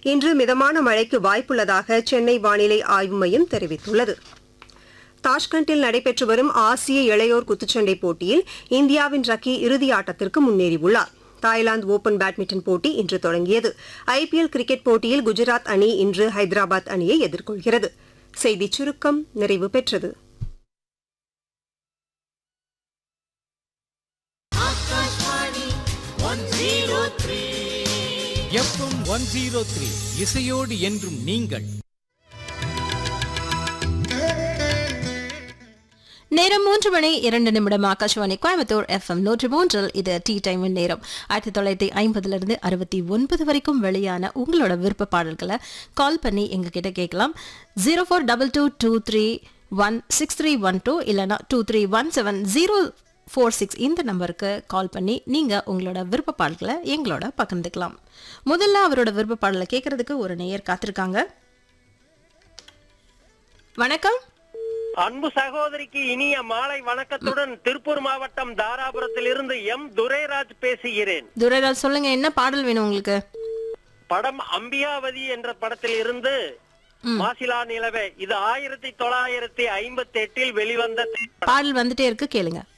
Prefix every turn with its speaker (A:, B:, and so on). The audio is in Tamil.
A: இன்று மிதமான மழைக்கு வாய்ப்புள்ளதாக சென்னை வானிலை ஆய்வு மையம் தெரிவித்துள்ளது தாஷ்கண்டில் நடைபெற்று வரும் ஆசிய இளையோர் குத்துச்சண்டை போட்டியில் இந்தியாவின் ரக்கி இறுதி ஆட்டத்திற்கு முன்னேறியுள்ளார் தாய்லாந்து ஓபன் பேட்மிண்டன் போட்டி இன்று தொடங்கியது ஐபிஎல் கிரிக்கெட் போட்டியில் குஜராத் அணி இன்று ஹைதராபாத் அணியை எதிர்கொள்கிறது செய்திச் சுருக்கம் நிறைவு பெற்றது
B: எஃப்எம் ஒன் ஜீரோ த்ரீ இசையோடு என்றும் நீங்கள்
C: நேரம் மூன்று மணி இரண்டு நிமிடம் ஆகாஷ்வாணி கோயம்புத்தூர் எஃப்எம் நூற்றி மூன்றில் இது டீ டைம் நேரம் ஆயிரத்தி தொள்ளாயிரத்தி ஐம்பதுல இருந்து அறுபத்தி ஒன்பது வரைக்கும் வெளியான உங்களோட விருப்ப பாடல்களை கால் பண்ணி எங்ககிட்ட கேட்கலாம் zero four double two two three one six three one two இல்லைனா two three one seven zero four six இந்த நம்பருக்கு கால் பண்ணி நீங்கள் உங்களோட விருப்ப பாடல்களை எங்களோட பகிர்ந்துக்கலாம் முதல்ல அவரோட விருப்ப பாடலை கேட்கறதுக்கு ஒரு நேயர் காத்திருக்காங்க வணக்கம்
D: அன்பு சகோதரிக்கு இனிய மாலை வணக்கத்துடன் திருப்பூர் மாவட்டம் தாராபுரத்தில் இருந்து எம் துரைராஜ் பேசுகிறேன்
C: துரைராஜ் சொல்லுங்க என்ன பாடல் வேணும் உங்களுக்கு
D: படம் அம்பியாவதி என்ற படத்தில் இருந்து மாசிலா நிலவே இது ஆயிரத்தி தொள்ளாயிரத்தி ஐம்பத்தி எட்டில் வெளிவந்த திரைப்படம்.
C: பாடல் வந்துட்டே இருக்கு கேளுங்க